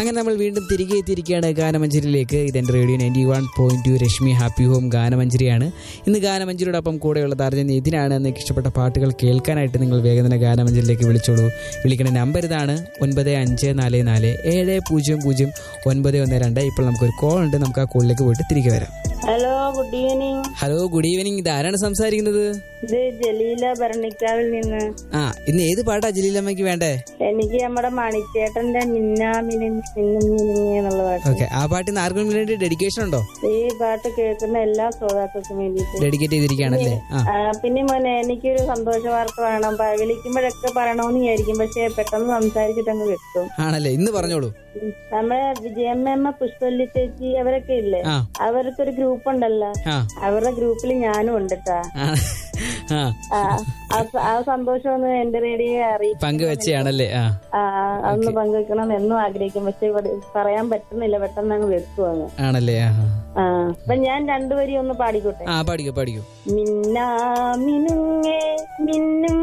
അങ്ങനെ നമ്മൾ വീണ്ടും തിരികെ എത്തിയിരിക്കുകയാണ് ഗാനമഞ്ചരിയിലേക്ക് ഇതെൻ്റെ radio ninety one point two Rashmi happy home ഗാനമഞ്ചരിയാണ് ഇന്ന് ഗാനമഞ്ചരിയോടൊപ്പം കൂടെയുള്ള താരജൻ ഇതിനാണ് നിങ്ങൾക്ക് ഇഷ്ടപ്പെട്ട പാട്ടുകൾ കേൾക്കാനായിട്ട് നിങ്ങൾ വേഗം തന്നെ ഗാനമഞ്ചരിയിലേക്ക് വിളിച്ചോളൂ വിളിക്കുന്ന നമ്പർ ഇതാണ് ഒൻപത് അഞ്ച് നാല് നാല് ഏഴ് പൂജ്യം പൂജ്യം ഒൻപത് ഒന്ന് രണ്ട് ഇപ്പോൾ നമുക്കൊരു കോൾ ഉണ്ട് നമുക്ക് ആ കോളിലേക്ക് പോയിട്ട് തിരികെ വരാം hello good evening hello good evening ഇത് ആരാണ് സംസാരിക്കുന്നത് ഇത് ജലീല ഭരണിക്കാവിൽ നിന്ന് ആ ഇന്ന് ഏത് പാട്ടാ ജലീലമ്മയ്ക്ക് വേണ്ടേ എനിക്ക് നമ്മുടെ മണിച്ചേട്ടന്റെ മിന്നാ മിനുങ്ങി മിന്നും മിനുങ്ങി എന്നുള്ള പാട്ട് ഓക്കെ ആ പാട്ടിന് ആർക്കും വേണ്ടി ഡെഡിക്കേഷൻ ഉണ്ടോ ഈ പാട്ട് കേൾക്കുന്ന എല്ലാ ശ്രോതാക്കൾക്കും വേണ്ടിയിട്ട് ഡെഡിക്കേറ്റ് ചെയ്തിരിക്കുകയാണല്ലേ ആ ആ, പിന്നെ മോനെ എനിക്കൊരു സന്തോഷ വാർത്ത വേണം പ- വിളിക്കുമ്പോഴൊക്കെ പറയണമെന്ന് വിചാരിക്കും പക്ഷെ പെട്ടെന്ന് സംസാരിച്ചിട്ട് അങ്ങ് വെക്കും ആണല്ലേ ഇന്ന് പറഞ്ഞോളൂ നമ്മളെ വിജയമ്മ പുഷ്പല്ലി ചേച്ചി അവരൊക്കെ ഇല്ലേ ആ അവർക്കൊരു ഗ്രൂപ്പ് ഉണ്ടല്ലോ ആ അവരുടെ ഗ്രൂപ്പിൽ ഞാനും ഉണ്ട് ട്ടാ. ആ ആ ആ ആ സ- ആ സന്തോഷം ഒന്ന് എന്റെ റേഡിയോ അറിയിക്കും പങ്കുവെച്ചയാണല്ലേ ആ ആ അതൊന്ന് പങ്കുവെക്കണം എന്നും ആഗ്രഹിക്കും പക്ഷെ ഇവിടെ പറയാൻ പറ്റുന്നില്ല പെട്ടെന്ന് അങ്ങ് വെക്കുവാണ് ആണല്ലേ ആ ആ. ആ അപ്പൊ ഞാൻ രണ്ടുപേരും ഒന്ന് പാടിക്കോട്ടെ ആ പാടിക്കോ പാടിക്കോ മിന്നാ മിനുങ്ങേ മിന്നും